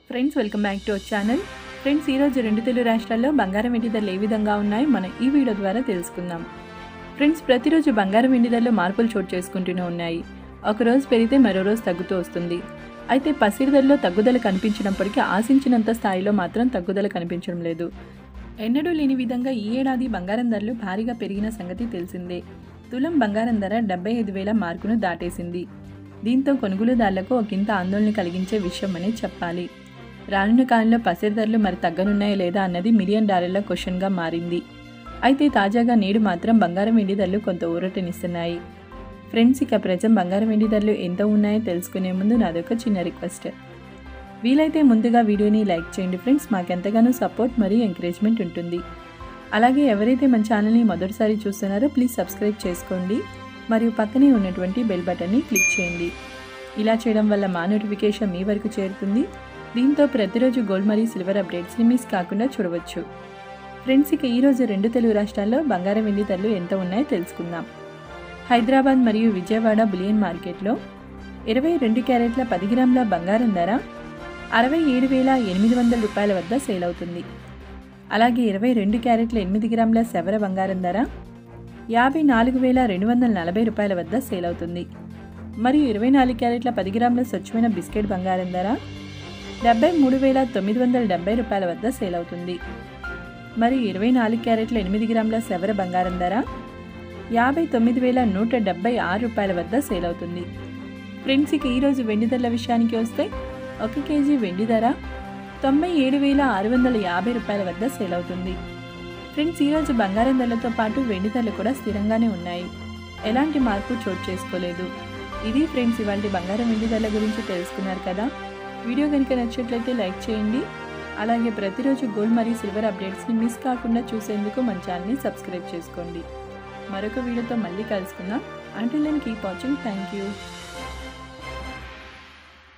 friends welcome back to our channel friends ఈరోజు రెండు తెలుగు రాష్ట్రాల్లో బంగారం వెండి ధరలు ఏ విధంగా ఉన్నాయో మనం ఈ వీడియో ద్వారా తెలుసుకుందాం ఫ్రెండ్స్ ప్రతిరోజు బంగారం వెండి ధరలు మార్పులు చోటు చేసుకుంటూనే ఉన్నాయి ఒక రోజు పెరిగితే మరో రోజు తగ్గుతూ వస్తుంది అయితే పసిరి ధరలో తగ్గుదల కనిపించినప్పటికీ ఆశించినంత స్థాయిలో మాత్రం తగ్గుదల కనిపించడం లేదు ఎన్నడూ లేని విధంగా ఈ ఏడాది బంగారం ధరలు భారీగా పెరిగిన సంగతి తెలిసిందే తులం బంగారం ధర డెబ్బై ఐదు వేల మార్కును దాటేసింది దీంతో కొనుగోలుదారులకు ఒకంత ఆందోళన కలిగించే విషయం అని చెప్పాలి రానున్న కాలంలో పసిరి ధరలు మరి తగ్గనున్నాయా లేదా అన్నది మిలియన్ డాలర్ల క్వశ్చన్గా మారింది అయితే తాజాగా నేడు మాత్రం బంగారం వెండి ధరలు కొంత ఊరటనిస్తున్నాయి ఫ్రెండ్స్ ఇక ప్రజెంట్ బంగారం వెండి ధరలు ఎంత ఉన్నాయో తెలుసుకునే ముందు నాదొక చిన్న రిక్వెస్ట్ వీలైతే ముందుగా వీడియోని లైక్ చేయండి ఫ్రెండ్స్ మాకెంతగానో సపోర్ట్ మరియు ఎంకరేజ్మెంట్ ఉంటుంది అలాగే ఎవరైతే మన ఛానల్ని మొదటిసారి చూస్తున్నారో ప్లీజ్ సబ్స్క్రైబ్ చేసుకోండి మరియు పక్కనే ఉన్నటువంటి బెల్ బటన్ని క్లిక్ చేయండి ఇలా చేయడం వల్ల మా నోటిఫికేషన్ మీ వరకు చేరుతుంది దీంతో ప్రతిరోజు గోల్డ్ మరియు సిల్వర్ అప్డేట్స్ని మిస్ కాకుండా చూడవచ్చు ఫ్రెండ్స్ ఇక ఈరోజు రెండు తెలుగు రాష్ట్రాల్లో బంగారం వెండి ధరలు ఎంత ఉన్నాయో తెలుసుకుందాం హైదరాబాద్ మరియు విజయవాడ బులియన్ మార్కెట్లో ఇరవై రెండు క్యారెట్ల పది గ్రాముల బంగారం ధర అరవై ఏడు వేల ఎనిమిది వందల రూపాయల వద్ద సేల్ అవుతుంది అలాగే ఇరవై రెండు క్యారెట్ల ఎనిమిది గ్రాముల సెవర బంగారం ధర యాభై నాలుగు వేల రెండు వందల నలభై రూపాయల వద్ద సేల్ అవుతుంది మరియు ఇరవై నాలుగు క్యారెట్ల పది గ్రాముల స్వచ్ఛమైన బిస్కెట్ బంగారం ధర డెబ్బై మూడు వేల తొమ్మిది వందల డెబ్బై రూపాయల వద్ద సేల్ అవుతుంది మరియు ఇరవై నాలుగు క్యారెట్ల ఎనిమిది గ్రాముల సెవర బంగారం ధర యాభై తొమ్మిది వేల నూట డెబ్బై ఆరు రూపాయల వద్ద సేల్ అవుతుంది ఫ్రెండ్స్ ఇక ఈరోజు వెండి ధరల విషయానికి వస్తే ఒక కేజీ వెండి ధర తొంభై ఏడు వేల ఆరు వందల యాభై రూపాయల వద్ద సేల్ అవుతుంది ఫ్రెండ్స్ ఈరోజు బంగారం ధరలతో పాటు వెండి ధరలు కూడా స్థిరంగానే ఉన్నాయి ఎలాంటి మార్పు చోటు చేసుకోలేదు ఇది ఫ్రెండ్స్ ఇవాళ బంగారం వెండి ధరల గురించి తెలుసుకున్నారు కదా వీడియో కనుక నచ్చినట్లయితే లైక్ చేయండి అలాగే ప్రతిరోజు గోల్డ్ మరియు సిల్వర్ అప్డేట్స్ని మిస్ కాకుండా చూసేందుకు మన ఛానల్ని సబ్స్క్రైబ్ చేసుకోండి మరొక వీడియోతో మళ్ళీ కలుసుకుందాం until then keep watching thank you